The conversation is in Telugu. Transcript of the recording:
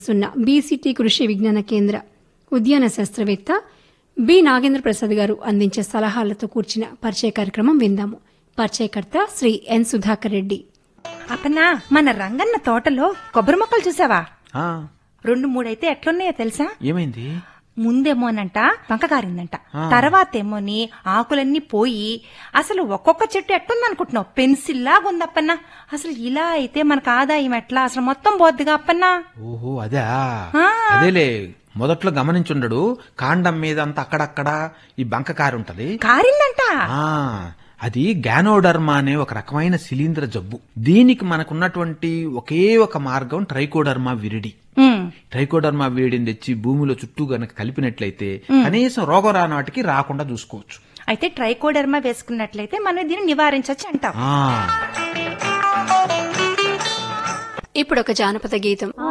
సున్నా బీసీటీ కృషి విజ్ఞాన కేంద్ర ఉద్యాన శాస్త్రవేత్త బి నాగేంద్ర ప్రసాద్ గారు అందించే సలహాలతో కూర్చిన పరిచయ కార్యక్రమం విందాము పరిచయకర్త శ్రీ ఎన్ సుధాకర్ రెడ్డి అపనా మన రంగన్న తోటలో కొబ్బరి మొక్కలు చూసావా ఆ, రెండు మూడైతే ఎట్లున్నాయో తెలుసా ఏమైంది ముందేమోనంట పంక కారిందంట తర్వాత ఏమోని ఆకులన్నీ పోయి అసలు ఒక్కొక్క చెట్టు ఎట్టుందనుకుంటున్నావు పెన్సిల్ లాగా ఉందప్పన్నా అసలు ఇలా అయితే మనకు ఆదాయం ఎట్లా అసలు మొత్తం పోద్దిగా అప్పన్నా ఓహో అదే అదేలే మొదట్లో గమనించుండడు కాండం మీద అంతా అక్కడక్కడ ఈ బంకకారి ఉంటది కారిందంట ఆ అది గ్యానోడర్మా అనే ఒక రకమైన శిలీంద్ర జబ్బు దీనికి మనకున్నటువంటి ఒకే ఒక మార్గం ట్రైకోడర్మా విరిడి ఉమ్, ట్రైకోడర్మా విరిడిని తెచ్చి భూమిలో చుట్టూ గనక కలిపినట్లయితే కనీసం రోగ రానాటికి రాకుండా చూసుకోవచ్చు అయితే ట్రైకోడర్మా వేసుకున్నట్లయితే మనం దీన్ని నివారించవచ్చు అంటాం ఆ ఇప్పుడు ఒక జానపద గీతం